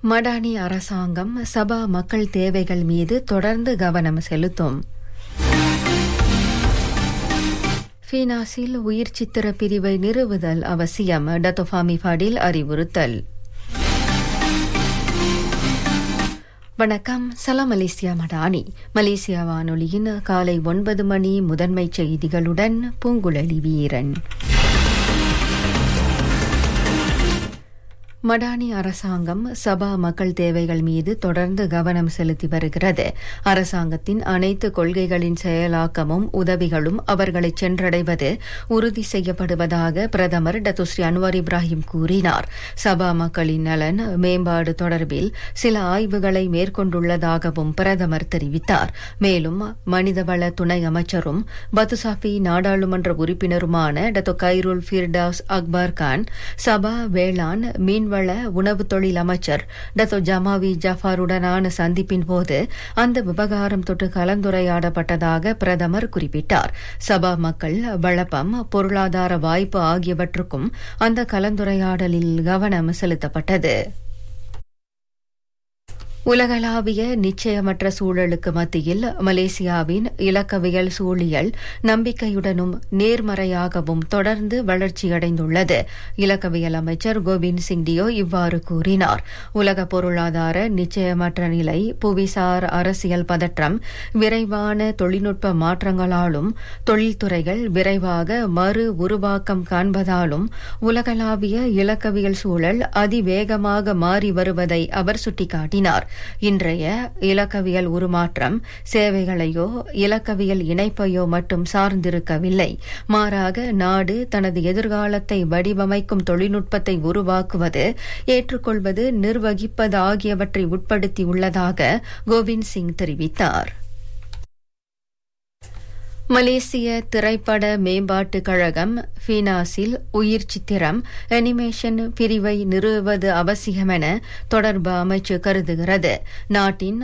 மடானி அரசாங்கம் சபா மக்கள் தேவைகள் மீது தொடர்ந்து கவனம் செலுத்தும் ஃபீனாஸில் உயிர் சித்திர பிரிவை நிறுவுதல் அவசியம் டத்தோஃபாமி ஃபடில் அறிவுறுத்தல் வணக்கம் சலாம் மலேசியா மடானி மலேசியா வானொலியின் காலை ஒன்பது மணி முதன்மை செய்திகளுடன் பூங்குழலி வீரன் மடானி அரசாங்கம் சபா மக்கள் தேவைகள் மீது தொடர்ந்து கவனம் செலுத்தி வருகிறது அரசாங்கத்தின் அனைத்து கொள்கைகளின் செயலாக்கமும் உதவிகளும் அவர்களை சென்றடைவது உறுதி செய்யப்படுவதாக பிரதமர் டத்துஸ்ரீ அன்வார் இப்ராஹிம் கூறினார் சபா மக்களின் நலன் மேம்பாடு தொடர்பில் சில ஆய்வுகளை மேற்கொண்டுள்ளதாகவும் பிரதமர் தெரிவித்தார் மேலும் மனிதவள துணை அமைச்சரும் பத்துசாஃபி நாடாளுமன்ற உறுப்பினருமான Dato Khairul Firdaus Akbar Khan Sabah வேளாண் மீன் மீன்வள உணவு தொழில் அமைச்சர் டத்தோ ஜமாவி ஜஃபாருடனான சந்திப்பின் போது அந்த விவகாரம் தொட்டு கலந்துரையாடப்பட்டதாக பிரதமர் குறிப்பிட்டார் சபா மக்கள் வளப்பம் பொருளாதார வாய்ப்பு ஆகியவற்றுக்கும் அந்த கலந்துரையாடலில் கவனம் செலுத்தப்பட்டது உலகளாவிய நிச்சயமற்ற சூழலுக்கு மத்தியில் மலேசியாவின் இலக்கவியல் சூழியல் நம்பிக்கையுடனும் நேர்மறையாகவும் தொடர்ந்து வளர்ச்சியடைந்துள்ளது இலக்கவியல் அமைச்சர் கோவிந்த் சிங் டியோ இவ்வாறு கூறினார் உலக பொருளாதார நிச்சயமற்ற நிலை புவிசார் அரசியல் பதற்றம் விரைவான தொழில்நுட்ப மாற்றங்களாலும் தொழில்துறைகள் விரைவாக மறு உருவாக்கம் காண்பதாலும் உலகளாவிய இலக்கவியல் சூழல் அதிவேகமாக மாறி வருவதை அவர் சுட்டிக்காட்டினார் இன்றைய இலக்கவியல் உருமாற்றம் சேவைகளையோ இலக்கவியல் இணைப்பையோ மட்டும் சார்ந்திருக்கவில்லை மாறாக நாடு தனது எதிர்காலத்தை வடிவமைக்கும் தொழில்நுட்பத்தை உருவாக்குவது ஏற்றுக்கொள்வது நிர்வகிப்பது ஆகியவற்றை உட்படுத்தியுள்ளதாக கோவிந்த் சிங் தெரிவித்தார் மலேசிய திரைப்பட மேம்பாட்டு கழகம் ஃபீனாஸில் உயிர் சித்திரம் அனிமேஷன் பிரிவை நிறுவுவது அவசியமென தொடர்பு அமைச்சு கருதுகிறது நாட்டின்